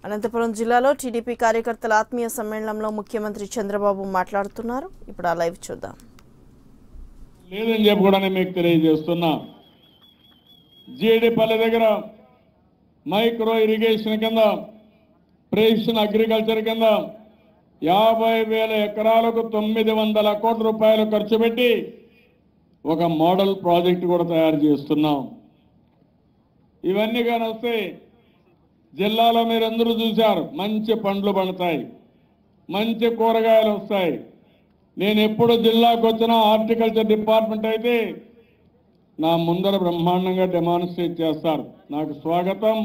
అనంతపురం జిల్లాలో టీడీపీ కార్యకర్తల ఆత్మీయ సమ్మేళనంలో ముఖ్యమంత్రి చంద్రబాబు మాట్లాడుతున్నారు ఇప్పుడు ఆ లైవ్ చూద్దాం లేదని చెప్పి కూడా నేను మీకు తెలియజేస్తున్నా జీడిపల్లి దగ్గర మైక్రో ఇరిగేషన్ కింద ప్రేషన్ అగ్రికల్చర్ కింద యాభై వేల ఎకరాలకు తొమ్మిది వందల కోట్ల రూపాయలు ఖర్చు పెట్టి ఒక మోడల్ ప్రాజెక్ట్ కూడా తయారు చేస్తున్నాం ఇవన్నీ కానీ వస్తే జిల్లాలో మీరందరూ చూశారు మంచి పండ్లు పండుతాయి మంచి కూరగాయలు వస్తాయి నేను ఎప్పుడు జిల్లాకు వచ్చిన హార్టికల్చర్ డిపార్ట్మెంట్ అయితే నా ముందర బ్రహ్మాండంగా డెమాన్స్ట్రేట్ చేస్తారు నాకు స్వాగతం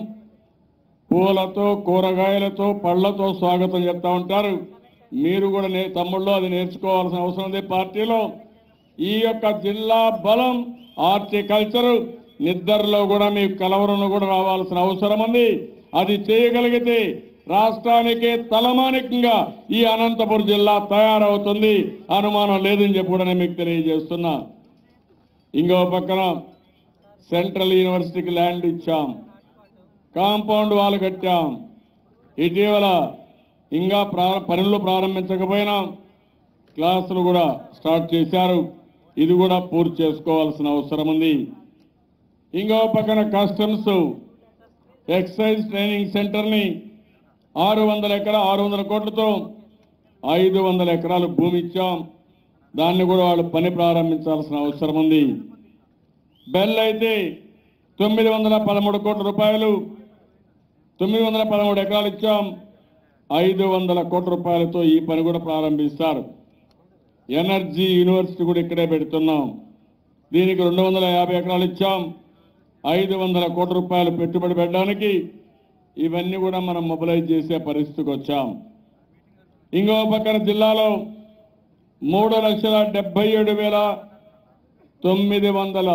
పూలతో కూరగాయలతో పళ్ళతో స్వాగతం చెప్తా ఉంటారు మీరు కూడా నే తమ్ముళ్ళు అది నేర్చుకోవాల్సిన అవసరం ఉంది పార్టీలో ఈ యొక్క జిల్లా బలం హార్టికల్చర్ నిద్రలో కూడా మీ కలవరంలో కూడా రావాల్సిన అవసరం ఉంది అది చేయగలిగితే రాష్ట్రానికి తలమానికంగా ఈ అనంతపురం జిల్లా తయారవుతుంది అనుమానం లేదని చెప్పి కూడా నేను మీకు తెలియజేస్తున్నా ఇంకో పక్కన సెంట్రల్ యూనివర్సిటీకి ల్యాండ్ ఇచ్చాం కాంపౌండ్ వాల్ కట్టాం ఇటీవల ఇంకా ప్రా పనులు ప్రారంభించకపోయినా క్లాసులు కూడా స్టార్ట్ చేశారు ఇది కూడా పూర్తి చేసుకోవాల్సిన అవసరం ఉంది ఇంకో పక్కన కస్టమ్స్ ఎక్సైజ్ ట్రైనింగ్ సెంటర్ని ఆరు వందల ఎకరా ఆరు వందల కోట్లతో ఐదు వందల ఎకరాలు భూమి ఇచ్చాం దాన్ని కూడా వాళ్ళు పని ప్రారంభించాల్సిన అవసరం ఉంది బెల్ అయితే తొమ్మిది వందల పదమూడు కోట్ల రూపాయలు తొమ్మిది వందల పదమూడు ఎకరాలు ఇచ్చాం ఐదు వందల కోట్ల రూపాయలతో ఈ పని కూడా ప్రారంభిస్తారు ఎనర్జీ యూనివర్సిటీ కూడా ఇక్కడే పెడుతున్నాం దీనికి రెండు వందల యాభై ఎకరాలు ఇచ్చాం ఐదు వందల కోట్ల రూపాయలు పెట్టుబడి పెట్టడానికి ఇవన్నీ కూడా మనం మొబిలైజ్ చేసే పరిస్థితికి వచ్చాం ఇంకో పక్కన జిల్లాలో మూడు లక్షల డెబ్బై ఏడు వేల తొమ్మిది వందల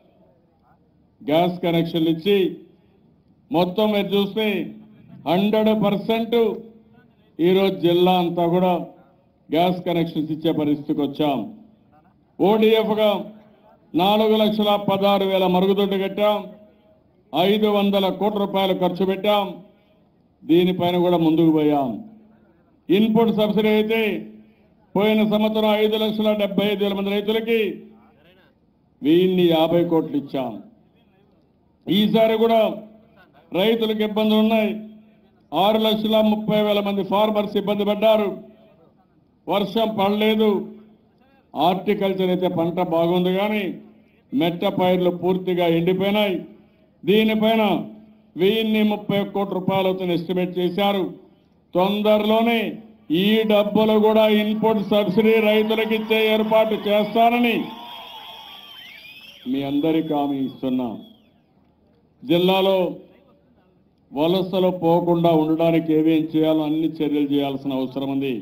గ్యాస్ కనెక్షన్లు ఇచ్చి మొత్తం మీరు చూస్తే హండ్రెడ్ పర్సెంట్ ఈరోజు జిల్లా అంతా కూడా గ్యాస్ కనెక్షన్స్ ఇచ్చే పరిస్థితికి వచ్చాం ఓడిఎఫ్గా నాలుగు లక్షల పదహారు వేల మరుగుదొడ్డు కట్టాం ఐదు వందల కోట్ల రూపాయలు ఖర్చు పెట్టాం దీనిపైన కూడా ముందుకు పోయాం ఇన్పుట్ సబ్సిడీ అయితే పోయిన సంవత్సరం ఐదు లక్షల డెబ్బై ఐదు వేల మంది రైతులకి వెయ్యిన్ని యాభై కోట్లు ఇచ్చాం ఈసారి కూడా రైతులకు ఇబ్బందులు ఉన్నాయి ఆరు లక్షల ముప్పై వేల మంది ఫార్మర్స్ ఇబ్బంది పడ్డారు వర్షం పడలేదు హార్టికల్చర్ అయితే పంట బాగుంది కానీ మెట్ట పైర్లు పూర్తిగా ఎండిపోయినాయి దీనిపైన వెయ్యిన్ని ముప్పై ఒక్క కోట్ల రూపాయలతో ఎస్టిమేట్ చేశారు తొందరలోనే ఈ డబ్బులు కూడా ఇన్పుట్ సబ్సిడీ రైతులకు ఇచ్చే ఏర్పాటు చేస్తానని మీ అందరికీ హామీ ఇస్తున్నాం జిల్లాలో వలసలు పోకుండా ఉండడానికి ఏమేం చేయాలో అన్ని చర్యలు చేయాల్సిన అవసరం ఉంది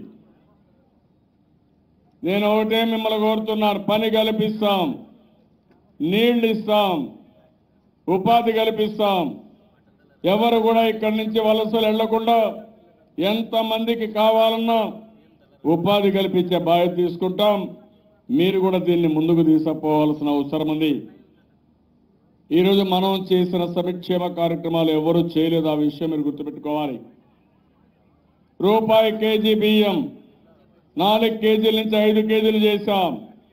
నేను ఒకటే మిమ్మల్ని కోరుతున్నాను పని కల్పిస్తాం నీళ్లు ఇస్తాం ఉపాధి కల్పిస్తాం ఎవరు కూడా ఇక్కడి నుంచి వలసలు వెళ్లకుండా ఎంతమందికి కావాలన్నా ఉపాధి కల్పించే బాధ్యత తీసుకుంటాం మీరు కూడా దీన్ని ముందుకు తీసుకుపోవాల్సిన అవసరం ఉంది ఈరోజు మనం చేసిన సంక్షేమ కార్యక్రమాలు ఎవరు చేయలేదు ఆ విషయం మీరు గుర్తుపెట్టుకోవాలి రూపాయి కేజీ బియ్యం నాలుగు కేజీల నుంచి ఐదు కేజీలు చేశాం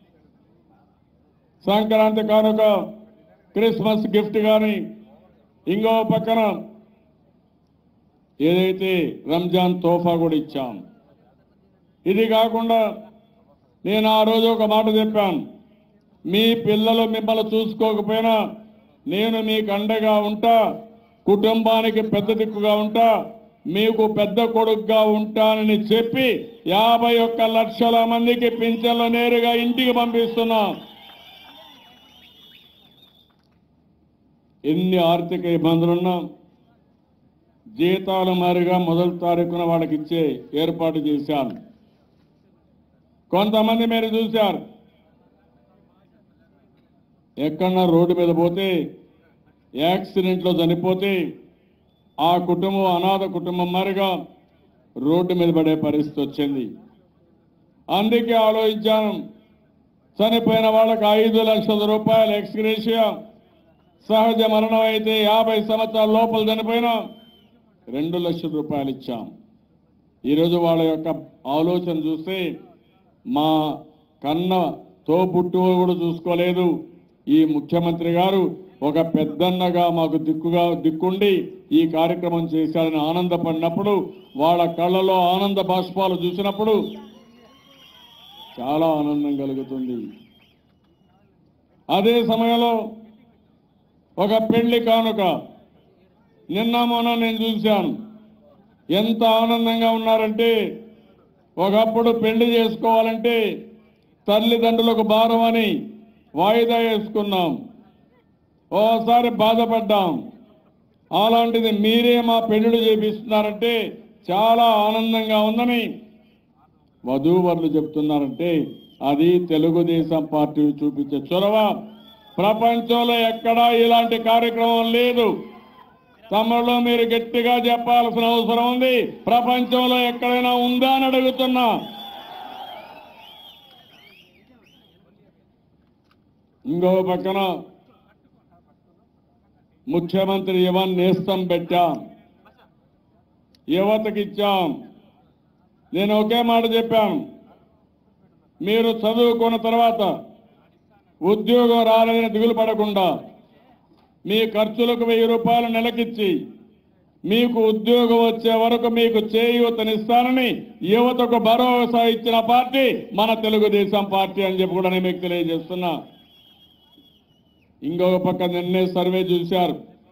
సంక్రాంతి కానుక క్రిస్మస్ గిఫ్ట్ కానీ ఇంకో పక్కన ఏదైతే రంజాన్ తోఫా కూడా ఇచ్చాం ఇది కాకుండా నేను ఆ రోజు ఒక మాట చెప్పాను మీ పిల్లలు మిమ్మల్ని చూసుకోకపోయినా నేను మీకు అండగా ఉంటా కుటుంబానికి పెద్ద దిక్కుగా ఉంటా మీకు పెద్ద కొడుకుగా ఉంటానని చెప్పి యాభై ఒక్క లక్షల మందికి పింఛన్లు నేరుగా ఇంటికి పంపిస్తున్నాం ఎన్ని ఆర్థిక ఇబ్బందులున్నా జీతాలు మారిగా మొదటి తారీఖున వాళ్ళకి ఇచ్చే ఏర్పాటు చేశాను కొంతమంది మీరు చూశారు ఎక్కడన్నా రోడ్డు మీద పోతే యాక్సిడెంట్లో చనిపోతే ఆ కుటుంబం అనాథ కుటుంబం మారిగా రోడ్డు మీద పడే పరిస్థితి వచ్చింది అందుకే ఆలోచించాను చనిపోయిన వాళ్ళకి ఐదు లక్షల రూపాయల ఎక్స్గ్రేషియా సహజ మరణం అయితే యాభై సంవత్సరాల లోపల చనిపోయినా రెండు లక్షల రూపాయలు ఇచ్చాం ఈరోజు వాళ్ళ యొక్క ఆలోచన చూస్తే మా కన్న తోబుట్టువు కూడా చూసుకోలేదు ఈ ముఖ్యమంత్రి గారు ఒక పెద్దన్నగా మాకు దిక్కుగా దిక్కుండి ఈ కార్యక్రమం చేశారని ఆనందపడినప్పుడు వాళ్ళ కళ్ళలో ఆనంద బాష్పాలు చూసినప్పుడు చాలా ఆనందం కలుగుతుంది అదే సమయంలో ఒక పెళ్లి కానుక నిన్న మొన్న నేను చూశాను ఎంత ఆనందంగా ఉన్నారంటే ఒకప్పుడు పెళ్లి చేసుకోవాలంటే తల్లిదండ్రులకు భారం అని వాయిదా వేసుకున్నాం ఓసారి బాధపడ్డాం అలాంటిది మీరే మా పెళ్లిళ్ళు చేపిస్తున్నారంటే చాలా ఆనందంగా ఉందని వధూవరులు చెప్తున్నారంటే అది తెలుగుదేశం పార్టీ చూపించే చొరవ ప్రపంచంలో ఎక్కడా ఇలాంటి కార్యక్రమం లేదు తమలో మీరు గట్టిగా చెప్పాల్సిన అవసరం ఉంది ప్రపంచంలో ఎక్కడైనా ఉందా అని అడుగుతున్నా ఇంకో పక్కన ముఖ్యమంత్రి యువన్ నేస్తం పెట్టాం యువతకి ఇచ్చాం నేను ఒకే మాట చెప్పాను మీరు చదువుకున్న తర్వాత ఉద్యోగం రాలేదని దిగులు పడకుండా మీ ఖర్చులకు వెయ్యి రూపాయలు నెలకిచ్చి మీకు ఉద్యోగం వచ్చే వరకు మీకు చేయూతనిస్తానని యువతకు భరోసా ఇచ్చిన పార్టీ మన తెలుగుదేశం పార్టీ అని చెప్పి కూడా నేను మీకు తెలియజేస్తున్నా ఇంకొక పక్క నిన్నే సర్వే చూశారు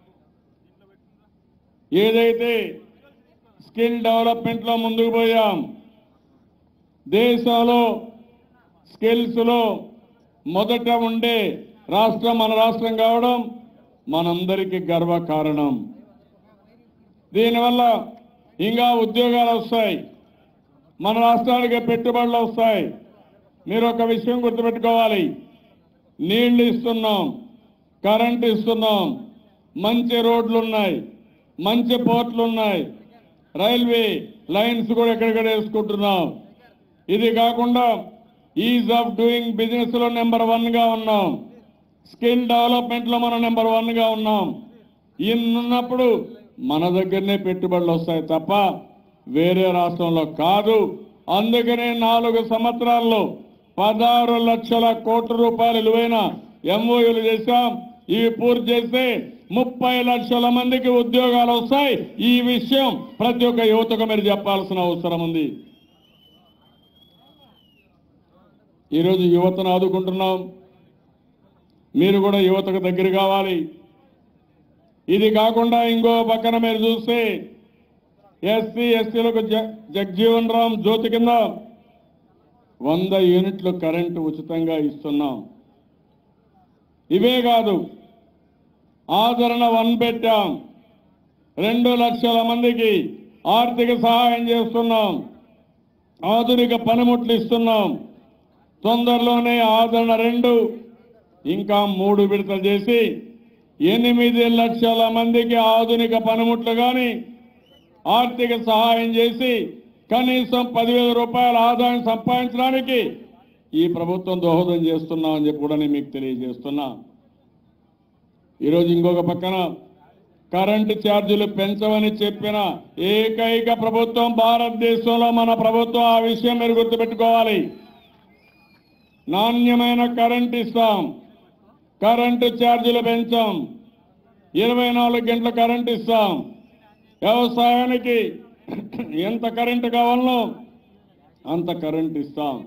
ఏదైతే స్కిల్ డెవలప్మెంట్లో ముందుకు పోయాం దేశంలో స్కిల్స్లో మొదట ఉండే రాష్ట్రం మన రాష్ట్రం కావడం మనందరికీ గర్వకారణం దీనివల్ల ఇంకా ఉద్యోగాలు వస్తాయి మన రాష్ట్రానికి పెట్టుబడులు వస్తాయి మీరు ఒక విషయం గుర్తుపెట్టుకోవాలి నీళ్లు ఇస్తున్నాం కరెంట్ ఇస్తున్నాం మంచి రోడ్లు ఉన్నాయి మంచి పోర్ట్లు ఉన్నాయి రైల్వే లైన్స్ కూడా ఎక్కడెక్కడ వేసుకుంటున్నాం ఇది కాకుండా ఈజ్ ఆఫ్ డూయింగ్ బిజినెస్ లో నెంబర్ వన్ గా ఉన్నాం స్కిల్ డెవలప్మెంట్ లో మనం నెంబర్ వన్ గా ఉన్నాం ఇన్నున్నప్పుడు మన దగ్గరనే పెట్టుబడులు వస్తాయి తప్ప వేరే రాష్ట్రంలో కాదు అందుకనే నాలుగు సంవత్సరాల్లో పదహారు లక్షల కోట్ల రూపాయలు విలువైన ఎంఓయూలు చేశాం ఇవి పూర్తి చేస్తే ముప్పై లక్షల మందికి ఉద్యోగాలు వస్తాయి ఈ విషయం ప్రతి ఒక్క యువతకు మీరు చెప్పాల్సిన అవసరం ఉంది ఈరోజు యువతను ఆదుకుంటున్నాం మీరు కూడా యువతకు దగ్గర కావాలి ఇది కాకుండా ఇంకో పక్కన మీరు చూస్తే ఎస్సీ ఎస్టీలకు జ- జగ్జీవన్ రామ్ జ్యోతి కింద వంద యూనిట్లు కరెంటు ఉచితంగా ఇస్తున్నాం ఇవే కాదు ఆదరణ వన్ పెట్టాం రెండు లక్షల మందికి ఆర్థిక సహాయం చేస్తున్నాం ఆధునిక పనిముట్లు ఇస్తున్నాం తొందరలోనే ఆదరణ రెండు ఇంకా మూడు విడతలు చేసి ఎనిమిది లక్షల మందికి ఆధునిక పనిముట్లు కానీ ఆర్థిక సహాయం చేసి కనీసం పదివేల రూపాయల ఆదాయం సంపాదించడానికి ఈ ప్రభుత్వం దోహదం చేస్తున్నామని చెప్పి కూడా నేను మీకు తెలియజేస్తున్నా ఈరోజు ఇంకొక పక్కన కరెంటు ఛార్జీలు పెంచవని చెప్పిన ఏకైక ప్రభుత్వం భారతదేశంలో మన ప్రభుత్వం ఆ విషయం మీరు గుర్తుపెట్టుకోవాలి నాణ్యమైన కరెంట్ ఇస్తాం కరెంటు ఛార్జీలు పెంచాం ఇరవై నాలుగు గంటల కరెంట్ ఇస్తాం వ్యవసాయానికి ఎంత కరెంటు కావాలనో అంత కరెంట్ ఇస్తాం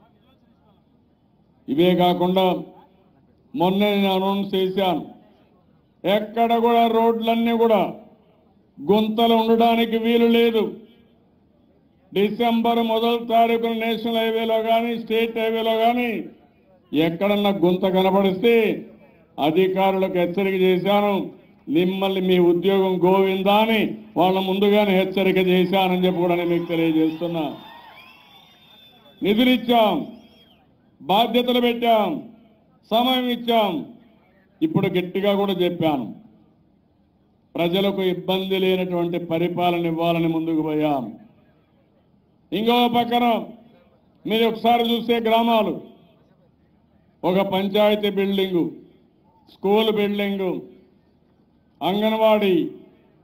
ఇవే కాకుండా మొన్న నేను అనౌన్స్ చేశాను ఎక్కడ కూడా రోడ్లన్నీ కూడా గుంతలు ఉండడానికి వీలు లేదు డిసెంబర్ మొదటి తారీఖున నేషనల్ హైవేలో కానీ స్టేట్ హైవేలో కానీ ఎక్కడన్నా గుంత కనపడిస్తే అధికారులకు హెచ్చరిక చేశాను మిమ్మల్ని మీ ఉద్యోగం గోవిందా అని వాళ్ళ ముందుగానే హెచ్చరిక చేశానని చెప్పి కూడా నేను మీకు తెలియజేస్తున్నా నిధులు ఇచ్చాం బాధ్యతలు పెట్టాం సమయం ఇచ్చాం ఇప్పుడు గట్టిగా కూడా చెప్పాను ప్రజలకు ఇబ్బంది లేనటువంటి పరిపాలన ఇవ్వాలని ముందుకు పోయాం ఇంకో పక్కన మీరు ఒకసారి చూస్తే గ్రామాలు ఒక panchayat building school building anganwadi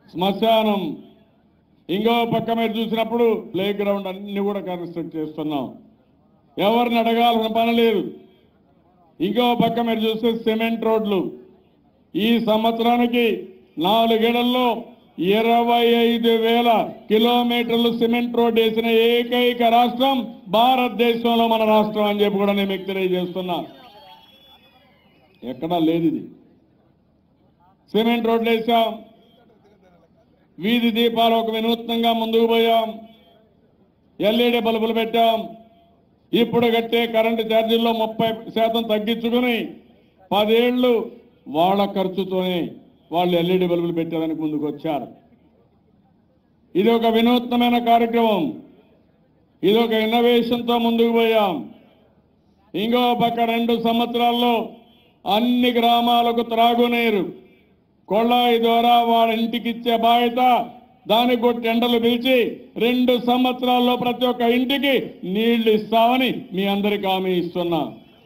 శ్మశానం ఇంకో పక్క మీరు చూసినప్పుడు ప్లే గ్రౌండ్ అన్ని కూడా కన్స్ట్రక్ట్ చేస్తున్నాం ఎవరిని అడగాల్సిన పని లేదు ఇంకో పక్క మీరు చూస్తే సిమెంట్ రోడ్లు ఈ సంవత్సరానికి నాలుగేళ్లలో ఇరవై ఐదు వేల కిలోమీటర్లు సిమెంట్ రోడ్ వేసిన ఏకైక రాష్ట్రం భారతదేశంలో మన రాష్ట్రం అని చెప్పి కూడా నేను మీకు తెలియజేస్తున్నా ఎక్కడా లేదు ఇది సిమెంట్ రోడ్లు వేసాం వీధి దీపాలు ఒక వినూత్నంగా ముందుకు పోయాం ఎల్ఈడి బల్బులు పెట్టాం ఇప్పుడు కట్టే కరెంటు ఛార్జీల్లో ముప్పై శాతం తగ్గించుకుని పదేళ్లు వాళ్ళ ఖర్చుతోనే వాళ్ళు ఎల్ఈడి బల్బులు పెట్టేదానికి ముందుకు వచ్చారు ఇది ఒక వినూత్నమైన కార్యక్రమం ఇది ఒక ఇన్నోవేషన్తో ముందుకు పోయాం ఇంకో పక్క రెండు సంవత్సరాల్లో అన్ని గ్రామాలకు త్రాగునీరు కొళాయి ద్వారా వాళ్ళ ఇంటికి ఇచ్చే బాధ్యత దానికి కూడా టెండర్లు పిలిచి రెండు సంవత్సరాల్లో ప్రతి ఒక్క ఇంటికి నీళ్లు ఇస్తామని మీ అందరికి హామీ ఇస్తున్నా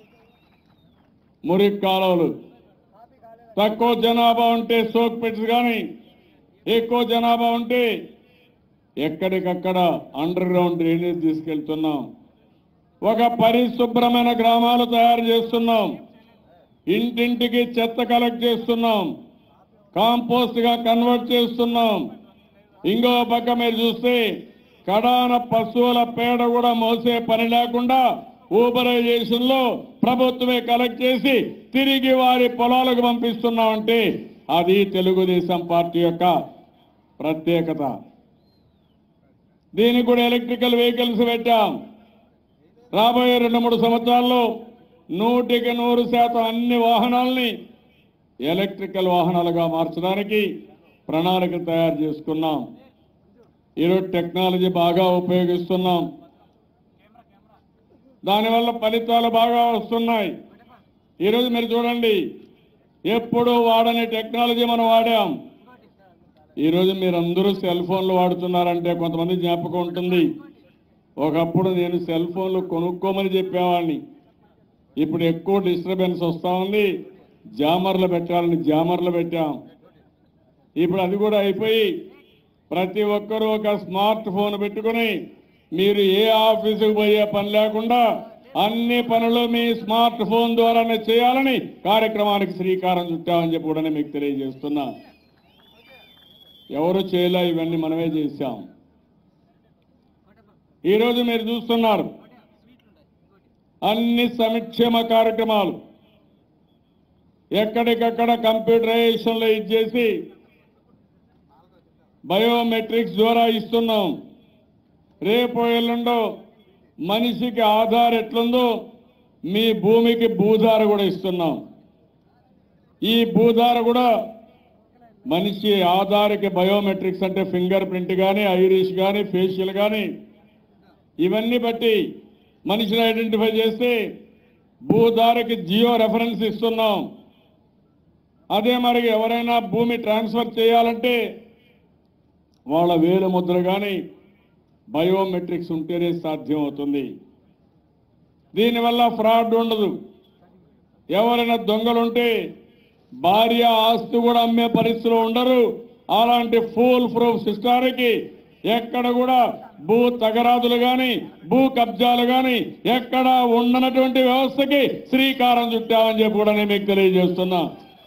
మురికి కాలువలు తక్కువ జనాభా ఉంటే సోక్ పెట్స్ కానీ ఎక్కువ జనాభా ఉంటే ఎక్కడికక్కడ అండర్ గ్రౌండ్ డ్రైనేజ్ తీసుకెళ్తున్నాం ఒక పరిశుభ్రమైన గ్రామాలు తయారు చేస్తున్నాం ఇంటింటికి చెత్త కలెక్ట్ చేస్తున్నాం కాంపోస్ట్ గా కన్వర్ట్ చేస్తున్నాం ఇంకో పక్క మీరు చూస్తే కడాన పశువుల పేడ కూడా మోసే పని లేకుండా ఊబరైజేషన్ లో ప్రభుత్వమే కలెక్ట్ చేసి తిరిగి వారి పొలాలకు పంపిస్తున్నామంటే అది తెలుగుదేశం పార్టీ యొక్క ప్రత్యేకత దీనికి కూడా ఎలక్ట్రికల్ వెహికల్స్ పెట్టాం రాబోయే రెండు మూడు సంవత్సరాల్లో నూటికి నూరు శాతం అన్ని వాహనాల్ని ఎలక్ట్రికల్ వాహనాలుగా మార్చడానికి ప్రణాళిక తయారు చేసుకున్నాం ఈరోజు టెక్నాలజీ బాగా ఉపయోగిస్తున్నాం దానివల్ల ఫలితాలు బాగా వస్తున్నాయి ఈరోజు మీరు చూడండి ఎప్పుడు వాడని టెక్నాలజీ మనం వాడాం ఈరోజు మీరందరూ సెల్ ఫోన్లు వాడుతున్నారంటే కొంతమంది జ్ఞాపకం ఉంటుంది ఒకప్పుడు నేను సెల్ ఫోన్లు కొనుక్కోమని చెప్పేవాడిని ఇప్పుడు ఎక్కువ డిస్టర్బెన్స్ వస్తూ ఉంది జామర్లు పెట్టాలని జామర్లు పెట్టాం ఇప్పుడు అది కూడా అయిపోయి ప్రతి ఒక్కరూ ఒక స్మార్ట్ ఫోన్ పెట్టుకుని మీరు ఏ ఆఫీసుకు పోయే పని లేకుండా అన్ని పనులు మీ స్మార్ట్ ఫోన్ ద్వారానే చేయాలని కార్యక్రమానికి శ్రీకారం చుట్టామని చెప్పి కూడా నేను మీకు తెలియజేస్తున్నా ఎవరు చేయలే ఇవన్నీ మనమే చేశాం ఈరోజు మీరు చూస్తున్నారు అన్ని సంక్షేమ కార్యక్రమాలు ఎక్కడికక్కడ కంప్యూటరైజేషన్లో ఇచ్చేసి బయోమెట్రిక్స్ ద్వారా ఇస్తున్నాం రేపు ఎల్లుండో మనిషికి ఆధార్ ఎట్లుందో మీ భూమికి భూధార కూడా ఇస్తున్నాం ఈ భూధార కూడా మనిషి ఆధార్కి బయోమెట్రిక్స్ అంటే ఫింగర్ ప్రింట్ కానీ ఐరిష్ కానీ ఫేషియల్ కానీ ఇవన్నీ బట్టి మనిషిని ఐడెంటిఫై చేస్తే భూధారకి జియో రెఫరెన్స్ ఇస్తున్నాం అదే మరి ఎవరైనా భూమి ట్రాన్స్ఫర్ చేయాలంటే వాళ్ళ వేలు ముద్ర కానీ బయోమెట్రిక్స్ ఉంటేనే సాధ్యం అవుతుంది దీనివల్ల ఫ్రాడ్ ఉండదు ఎవరైనా దొంగలుంటే భార్య ఆస్తి కూడా అమ్మే పరిస్థితిలో ఉండరు అలాంటి ఫుల్ ప్రూఫ్ సిస్టానికి ఎక్కడ కూడా భూ తగరాదులు గాని భూ కబ్జాలు గాని ఎక్కడ ఉండనటువంటి వ్యవస్థకి శ్రీకారం చుట్టామని చెప్పి కూడా నేను మీకు తెలియజేస్తున్నా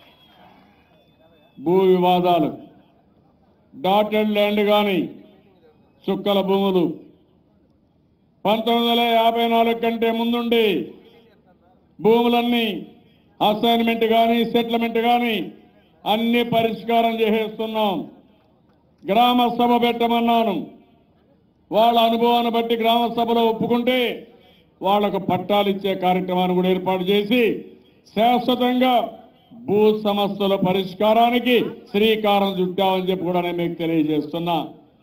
భూ వివాదాలు డాటెడ్ ల్యాండ్ కానీ చుక్కల భూములు పంతొమ్మిది వందల యాభై నాలుగు కంటే ముందుండి భూములన్నీ అసైన్మెంట్ కానీ సెటిల్మెంట్ కానీ అన్ని పరిష్కారం చేసేస్తున్నాం గ్రామ సభ పెట్టమన్నాను వాళ్ళ అనుభవాన్ని బట్టి గ్రామ సభలో ఒప్పుకుంటే వాళ్లకు పట్టాలు ఇచ్చే కార్యక్రమాన్ని కూడా ఏర్పాటు చేసి శాశ్వతంగా భూ సమస్యల పరిష్కారానికి శ్రీకారం చుట్టామని చెప్పి కూడా నేను మీకు తెలియజేస్తున్నా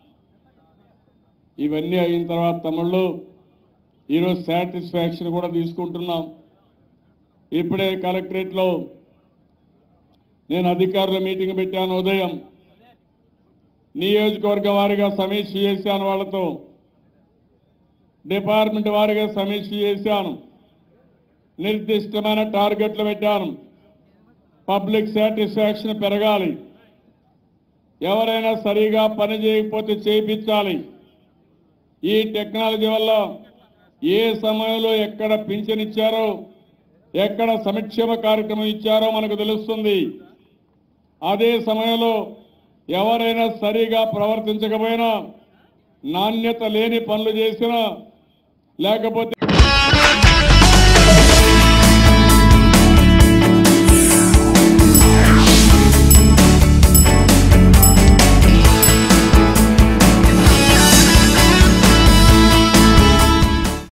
ఇవన్నీ అయిన తర్వాత తమ్ముళ్ళు ఈరోజు సాటిస్ఫాక్షన్ కూడా తీసుకుంటున్నాం ఇప్పుడే కలెక్టరేట్లో నేను అధికారుల మీటింగ్ పెట్టాను ఉదయం నియోజకవర్గ వారిగా సమీక్ష చేశాను వాళ్ళతో డిపార్ట్మెంట్ వారిగా సమీక్ష చేశాను నిర్దిష్టమైన టార్గెట్లు పెట్టాను పబ్లిక్ సాటిస్ఫాక్షన్ పెరగాలి ఎవరైనా సరిగా పని చేయకపోతే చేయించాలి ఈ టెక్నాలజీ వల్ల ఏ సమయంలో ఎక్కడ పింఛన్ ఇచ్చారో ఎక్కడ సంక్షేమ కార్యక్రమం ఇచ్చారో మనకు తెలుస్తుంది అదే సమయంలో ఎవరైనా సరిగా ప్రవర్తించకపోయినా నాణ్యత లేని పనులు చేసినా లేకపోతే